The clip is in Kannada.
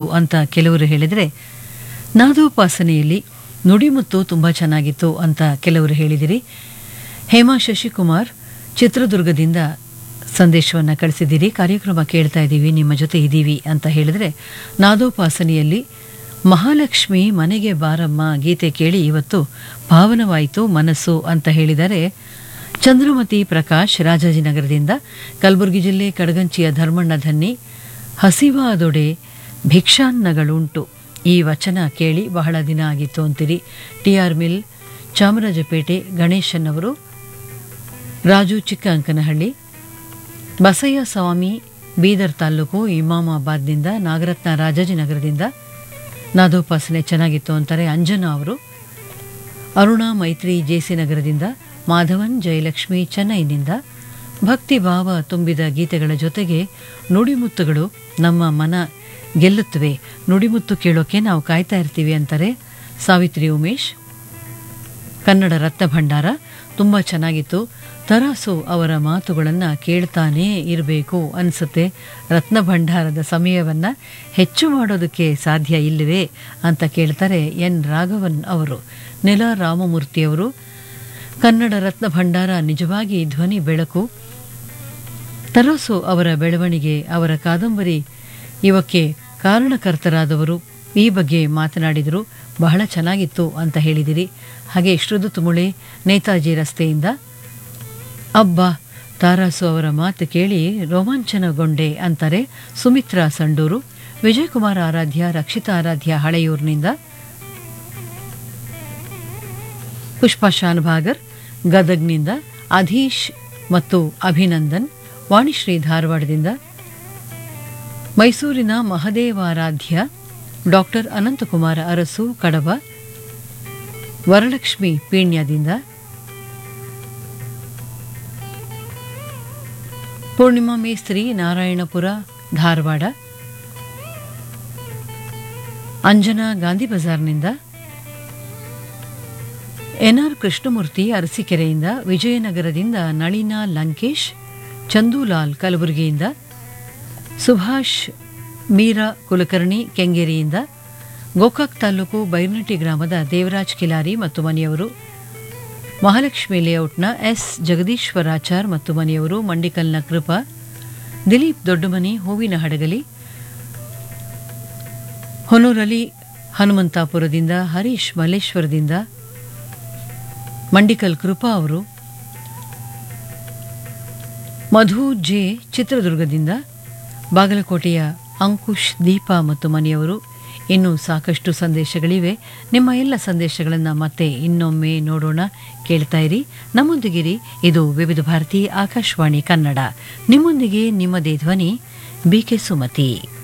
ಅಂತ ಕೆಲವರು ಹೇಳಿದರೆ ನಾದೋಪಾಸನೆಯಲ್ಲಿ ನುಡಿಮುತ್ತು ತುಂಬ ಚೆನ್ನಾಗಿತ್ತು ಅಂತ ಕೆಲವರು ಹೇಳಿದಿರಿ ಹೇಮಾ ಶಶಿಕುಮಾರ್ ಚಿತ್ರದುರ್ಗದಿಂದ ಸಂದೇಶವನ್ನು ಕಳಿಸಿದ್ದೀರಿ ಕಾರ್ಯಕ್ರಮ ಕೇಳ್ತಾ ಇದ್ದೀವಿ ನಿಮ್ಮ ಜೊತೆ ಇದ್ದೀವಿ ಅಂತ ಹೇಳಿದರೆ ನಾದೋಪಾಸನೆಯಲ್ಲಿ ಮಹಾಲಕ್ಷ್ಮಿ ಮನೆಗೆ ಬಾರಮ್ಮ ಗೀತೆ ಕೇಳಿ ಇವತ್ತು ಪಾವನವಾಯಿತು ಮನಸ್ಸು ಅಂತ ಹೇಳಿದರೆ ಚಂದ್ರಮತಿ ಪ್ರಕಾಶ್ ರಾಜಾಜಿನಗರದಿಂದ ಕಲಬುರಗಿ ಜಿಲ್ಲೆ ಕಡಗಂಚಿಯ ಧರ್ಮಣ್ಣ ಧನ್ನಿ ಹಸಿವಾದೊಡೆ ಭಿಕ್ಷಾನ್ನಗಳುಂಟು ಈ ವಚನ ಕೇಳಿ ಬಹಳ ದಿನ ಆಗಿತ್ತು ಅಂತೀರಿ T R mill Chamarajpet Ganeshan ಅವರು ರಾಜು ಚಿಕ್ಕ ಅಂಕನಹಳ್ಳಿ ಬಸಯ್ಯ ಸ್ವಾಮಿ ಬೀದರ್ ತಾಲೂಕು ಇಮಾಮಾಬಾದ್ನಿಂದ ನಾಗರತ್ನ ರಾಜಾಜಿನಗರದಿಂದ ನಾದೋಪಾಸನೆ ಚೆನ್ನಾಗಿತ್ತು ಅಂತಾರೆ ಅಂಜನಾ ಅವರು ಅರುಣಾ ಮೈತ್ರಿ ಜೆಸಿ ನಗರದಿಂದ ಮಾಧವನ್ ಜಯಲಕ್ಷ್ಮಿ ಚೆನ್ನೈನಿಂದ ಭಕ್ತಿ ಭಾವ ತುಂಬಿದ ಗೀತೆಗಳ ಜೊತೆಗೆ ನುಡಿಮುತ್ತುಗಳು ನಮ್ಮ ಮನ ಗೆಲ್ಲುತ್ತವೆ ನುಡಿಮುತ್ತು ಕೇಳೋಕೆ ನಾವು ಕಾಯ್ತಾ ಇರ್ತೀವಿ ಅಂತಾರೆ ಸಾವಿತ್ರಿ ಉಮೇಶ್ ಕನ್ನಡ ರತ್ನ ಭಂಡಾರ ತುಂಬ ಚೆನ್ನಾಗಿತ್ತು ತರಾಸು ಅವರ ಮಾತುಗಳನ್ನು ಕೇಳ್ತಾನೇ ಇರಬೇಕು ಅನಿಸುತ್ತೆ ರತ್ನ ಭಂಡಾರದ ಸಮಯವನ್ನು ಹೆಚ್ಚು ಮಾಡೋದಕ್ಕೆ ಸಾಧ್ಯ ಇಲ್ಲವೇ ಅಂತ ಕೇಳ್ತಾರೆ ಎನ್ ರಾಘವನ್ ಅವರು ನೆಲ ರಾಮಮೂರ್ತಿಯವರು ಕನ್ನಡ ರತ್ನ ಭಂಡಾರ ನಿಜವಾಗಿ ಧ್ವನಿ ಬೆಳಕು ತರಾಸು ಅವರ ಬೆಳವಣಿಗೆ ಅವರ ಕಾದಂಬರಿ ಇವಕ್ಕೆ ಕಾರಣಕರ್ತರಾದವರು ಈ ಬಗ್ಗೆ ಮಾತನಾಡಿದರು ಬಹಳ ಚೆನ್ನಾಗಿತ್ತು ಅಂತ ಹೇಳಿದಿರಿ ಹಾಗೆ ಶ್ರುದು ತುಮುಳೆ ನೇತಾಜಿ ರಸ್ತೆಯಿಂದ ಅಬ್ಬ ತಾರಾಸು ಅವರ ಮಾತು ಕೇಳಿ ರೋಮಾಂಚನಗೊಂಡೆ ಅಂತಾರೆ ಸುಮಿತ್ರಾ ಸಂಡೂರು ವಿಜಯಕುಮಾರ್ ಆರಾಧ್ಯ ರಕ್ಷಿತಾ ಆರಾಧ್ಯ ಹಳೆಯೂರಿನಿಂದ ಪುಷ್ಪಾ ಶಾನ್ಭಾಗರ್ ಗದಗ್ನಿಂದ ಅಧೀಶ್ ಮತ್ತು ಅಭಿನಂದನ್ ವಾಣಿಶ್ರೀ ಧಾರವಾಡದಿಂದ ಮೈಸೂರಿನ ಮಹದೇವಾರಾಧ್ಯ ಡಾಕ್ಟರ್ ಅನಂತಕುಮಾರ ಅರಸು ಕಡಬ ವರಲಕ್ಷ್ಮಿ ಪೀಣ್ಯದಿಂದ ಪೂರ್ಣಿಮಾ ಮೇಸ್ತ್ರಿ ನಾರಾಯಣಪುರ ಧಾರವಾಡ ಅಂಜನಾ ಗಾಂಧಿ ಬಜಾರ್ನಿಂದ ಎನ್ಆರ್ ಕೃಷ್ಣಮೂರ್ತಿ ಅರಸೀಕೆರೆಯಿಂದ ವಿಜಯನಗರದಿಂದ ನಳಿನಾ ಲಂಕೇಶ್ ಚಂದೂಲಾಲ್ ಕಲಬುರಗಿಯಿಂದ ಸುಭಾಷ್ ಮೀರಾ ಕುಲಕರ್ಣಿ ಕೆಂಗೇರಿಯಿಂದ ಗೋಕಾಕ್ ತಾಲೂಕು ಬೈರ್ನಟ್ಟಿ ಗ್ರಾಮದ ದೇವರಾಜ್ ಕಿಲಾರಿ ಮತ್ತು ಮನೆಯವರು ಮಹಾಲಕ್ಷ್ಮಿ ಲೇಔಟ್ನ ಎಸ್ ಜಗದೀಶ್ವರಾಚಾರ್ ಮತ್ತು ಮನೆಯವರು ಮಂಡಿಕಲ್ನ ಕೃಪಾ ದಿಲೀಪ್ ದೊಡ್ಡಮನಿ ಹೂವಿನ ಹಡಗಲಿ ಹೊನೂರಲಿ ಹನುಮಂತಾಪುರದಿಂದ ಹರೀಶ್ ಮಲ್ಲೇಶ್ವರದಿಂದ ಮಂಡಿಕಲ್ ಕೃಪಾ ಅವರು ಮಧು ಜೆ ಚಿತ್ರದುರ್ಗದಿಂದ ಬಾಗಲಕೋಟೆಯ ಅಂಕುಶ್ ದೀಪಾ ಮತ್ತು ಮನೆಯವರು ಇನ್ನೂ ಸಾಕಷ್ಟು ಸಂದೇಶಗಳಿವೆ ನಿಮ್ಮ ಎಲ್ಲ ಸಂದೇಶಗಳನ್ನು ಮತ್ತೆ ಇನ್ನೊಮ್ಮೆ ನೋಡೋಣ ಕೇಳ್ತಾ ಇರಿ ನಮ್ಮೊಂದಿಗಿರಿ ಇದು ವಿವಿಧ ಭಾರತಿ ಆಕಾಶವಾಣಿ ಕನ್ನಡ ನಿಮ್ಮೊಂದಿಗೆ ನಿಮ್ಮದೇ ಧ್ವನಿ ಬಿ ಕೆ ಸುಮತಿ